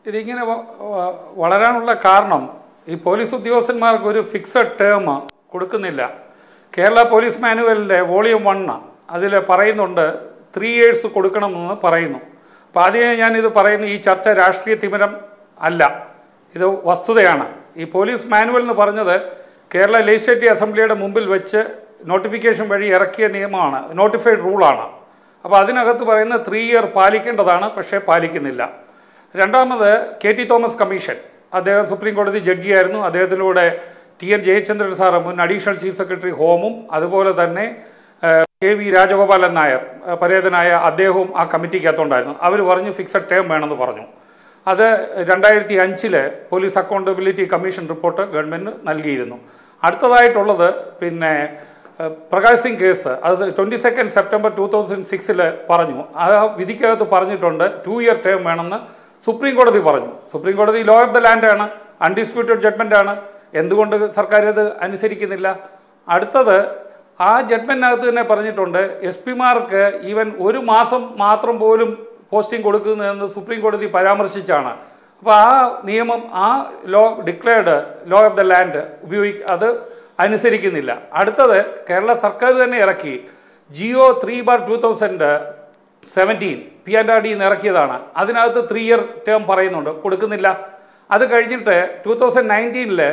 ഇതിങ്ങനെ വ- വ- വളരാനുള്ള കാരണം ഈ പോലീസ് ഉദ്യോഗസ്ഥന്മാർക്ക് ഒരു ഫിക്സഡ് ടേം കൊടുക്കുന്നില്ല കേരള പോലീസ് മാനുവലിൻ്റെ വോളിയം വണ്ണ് അതിൽ പറയുന്നുണ്ട് ത്രീ ഇയേഴ്സ് കൊടുക്കണമെന്ന് പറയുന്നു അപ്പോൾ ആദ്യമേ ഞാനിത് പറയുന്ന ഈ ചർച്ച രാഷ്ട്രീയ തിമിരം അല്ല ഇത് വസ്തുതയാണ് ഈ പോലീസ് മാനുവൽ എന്ന് പറഞ്ഞത് കേരള ലെജിസ്ലേറ്റീവ് അസംബ്ലിയുടെ മുമ്പിൽ വെച്ച് നോട്ടിഫിക്കേഷൻ വഴി ഇറക്കിയ നിയമമാണ് നോട്ടിഫൈഡ് റൂളാണ് അപ്പോൾ അതിനകത്ത് പറയുന്ന ത്രീ ഇയർ പാലിക്കേണ്ടതാണ് പക്ഷേ പാലിക്കുന്നില്ല രണ്ടാമത് കെ ടി തോമസ് കമ്മീഷൻ അദ്ദേഹം സുപ്രീം കോടതി ജഡ്ജിയായിരുന്നു അദ്ദേഹത്തിലൂടെ ടി എൻ ജയചന്ദ്രൻ സാറ് മുൻ അഡീഷണൽ ചീഫ് സെക്രട്ടറി ഹോമും അതുപോലെ തന്നെ ഏഹ്, കെ വി രാജഗോപാലൻ നായർ ഏഹ്, പരേതനായ അദ്ദേഹവും ആ കമ്മിറ്റിക്കകത്തുണ്ടായിരുന്നു അവർ പറഞ്ഞു ഫിക്സഡ് ടേം വേണമെന്ന് പറഞ്ഞു അത് രണ്ടായിരത്തി അഞ്ചില് police accountability commission report government നൽകിയിരുന്നു അടുത്തതായിട്ടുള്ളത് പിന്നെ ഏഹ്, പ്രകാശ് സിംഗ് കേസ് അത് twenty second September two thousand സിക്സിൽ പറഞ്ഞു ആ വിധിക്കകത്ത് പറഞ്ഞിട്ടുണ്ട് ടു ഇയർ ടേം വേണമെന്ന് സുപ്രീം കോടതി പറഞ്ഞു സുപ്രീം കോടതി ലോ ഓഫ് ദ ലാൻഡ് ആണ് അൺഡിസ്പ്യൂട്ടഡ് ജഡ്മെൻ്റ് ആണ് എന്തുകൊണ്ട് സർക്കാർ ഇത് അനുസരിക്കുന്നില്ല അടുത്തത് ആ ജഡ്മെൻറ്റിനകത്ത് തന്നെ പറഞ്ഞിട്ടുണ്ട് എസ് പിമാർക്ക് ഈവൻ ഒരു മാസം മാത്രം പോലും പോസ്റ്റിംഗ് കൊടുക്കുന്നതെന്ന് സുപ്രീം കോടതി പരാമർശിച്ചാണ് അപ്പോൾ ആ നിയമം ആ law declared law of the land ഉപയോഗി അത് അനുസരിക്കുന്നില്ല അടുത്തത് കേരള സർക്കാർ തന്നെ ഇറക്കി GO three bar two thousand seventeen P and R D ഇറക്കിയതാണ് അതിനകത്ത് ത്രീ ഇയർ ടേം പറയുന്നുണ്ട് കൊടുക്കുന്നില്ല അത് കഴിഞ്ഞിട്ട് ടൂ തൗസൻഡ് നയൻറ്റീനിൽ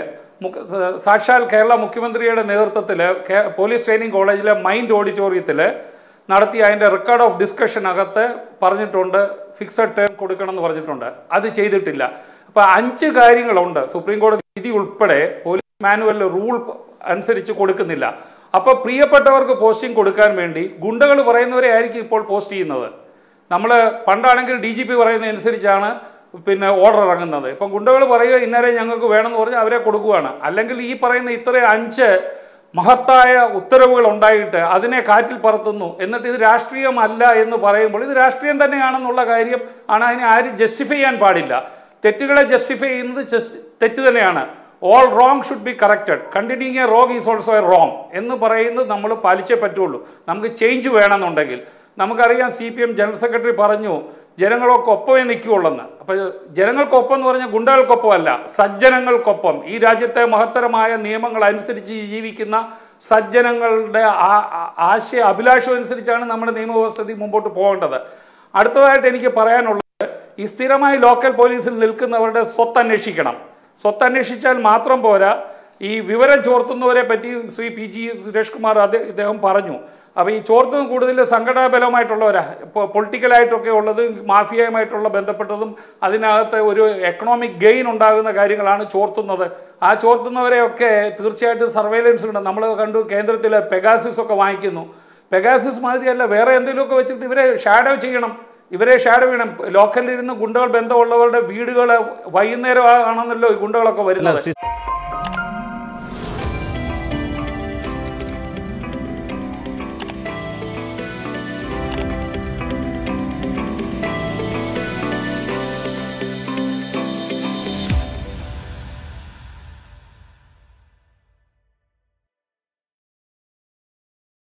സാക്ഷാൽ കേരള മുഖ്യമന്ത്രിയുടെ നേതൃത്വത്തിൽ പോലീസ് ട്രെയിനിങ് കോളേജിലെ മൈൻഡ് ഓഡിറ്റോറിയത്തിൽ നടത്തിയ അതിൻ്റെ റെക്കോർഡ് ഓഫ് ഡിസ്കഷനകത്ത് പറഞ്ഞിട്ടുണ്ട് ഫിക്സഡ് ടേം കൊടുക്കണം എന്ന് പറഞ്ഞിട്ടുണ്ട് അത് ചെയ്തിട്ടില്ല അപ്പോൾ അഞ്ച് കാര്യങ്ങളുണ്ട് സുപ്രീം കോടതി വിധി ഉൾപ്പെടെ പോലീസ് മാനുവലിൽ റൂൾ അനുസരിച്ച് കൊടുക്കുന്നില്ല അപ്പോൾ പ്രിയപ്പെട്ടവർക്ക് പോസ്റ്റിംഗ് കൊടുക്കാൻ വേണ്ടി ഗുണ്ടകൾ പറയുന്നവരെ ആയിരിക്കും ഇപ്പോൾ പോസ്റ്റ് ചെയ്യുന്നത് നമ്മൾ പണ്ടാണെങ്കിൽ ഡി ജി പി പറയുന്നതനുസരിച്ചാണ് പിന്നെ ഓർഡർ ഇറങ്ങുന്നത് ഇപ്പം ഗുണ്ടകൾ പറയുക ഇന്നലെ ഞങ്ങൾക്ക് വേണമെന്ന് പറഞ്ഞാൽ അവരെ കൊടുക്കുകയാണ് അല്ലെങ്കിൽ ഈ പറയുന്ന ഇത്ര അഞ്ച് മഹത്തായ ഉത്തരവുകൾ ഉണ്ടായിട്ട് അതിനെ കാറ്റിൽ പറത്തുന്നു എന്നിട്ട് ഇത് രാഷ്ട്രീയമല്ല എന്ന് പറയുമ്പോൾ ഇത് രാഷ്ട്രീയം തന്നെയാണെന്നുള്ള കാര്യം ആണ് അതിനെ ആരും ജസ്റ്റിഫൈ ചെയ്യാൻ പാടില്ല തെറ്റുകളെ ജസ്റ്റിഫൈ ചെയ്യുന്നത് just തെറ്റ് തന്നെയാണ് all wrong should be corrected continuing a wrong is also a wrong എന്ന് പറയുന്നത് നമ്മൾ പാലിച്ചേ പറ്റുള്ളൂ നമുക്ക് ചേഞ്ച് വേണമെന്നുണ്ടെങ്കിൽ നമുക്കറിയാം C P M general secretary പറഞ്ഞു ജനങ്ങളൊക്കെ ഒപ്പമേ നിൽക്കുകയുള്ളെന്ന് അപ്പോൾ ജനങ്ങൾക്കൊപ്പം എന്ന് പറഞ്ഞാൽ ഗുണ്ടകൾക്കൊപ്പമല്ല സജ്ജനങ്ങൾക്കൊപ്പം ഈ രാജ്യത്തെ മഹത്തരമായ നിയമങ്ങൾ അനുസരിച്ച് ജീവിക്കുന്ന സജ്ജനങ്ങളുടെ ആ- ആ- ആശയ അഭിലാഷം അനുസരിച്ചാണ് നമ്മുടെ നിയമവ്യവസ്ഥിതി മുമ്പോട്ട് പോകേണ്ടത് അടുത്തതായിട്ട് എനിക്ക് പറയാനുള്ളത് ഈ സ്ഥിരമായി ലോക്കൽ പോലീസിൽ നിൽക്കുന്നവരുടെ സ്വത്ത് അന്വേഷിക്കണം സ്വത്ത് അന്വേഷിച്ചാൽ മാത്രം പോരാ ഈ വിവരം ചോർത്തുന്നവരെ പറ്റി ശ്രീ പി ജി സുരേഷ് കുമാർ അത് ഇദ്ദേഹം പറഞ്ഞു അപ്പോൾ ഈ ചോർത്തുന്ന കൂടുതൽ സംഘടനാബലമായിട്ടുള്ളവരാ ഇപ്പോൾ പൊളിറ്റിക്കലായിട്ടൊക്കെ ഉള്ളതും മാഫിയയുമായിട്ടുള്ള ബന്ധപ്പെട്ടതും അതിനകത്ത് ഒരു എക്കണോമിക് ഗെയിൻ ഉണ്ടാകുന്ന കാര്യങ്ങളാണ് ചോർത്തുന്നത് ആ ചോർത്തുന്നവരെയൊക്കെ തീർച്ചയായിട്ടും സർവൈലൻസ് ഉണ്ട് നമ്മൾ കണ്ടു കേന്ദ്രത്തിൽ പെഗാസിസ് ഒക്കെ വാങ്ങിക്കുന്നു പെഗാസിസ് മാതിരിയല്ല വേറെ എന്തെങ്കിലുമൊക്കെ വെച്ചിട്ട് ഇവരെ ഷാഡോ ചെയ്യണം ഇവരെ ഷാഡോ ചെയ്യണം ലോക്കലിൽ ഇരുന്ന് ഗുണ്ടകൾ ബന്ധമുള്ളവരുടെ വീടുകൾ വൈകുന്നേരം ആണെന്നല്ലോ ഈ ഗുണ്ടകളൊക്കെ വരുന്നത്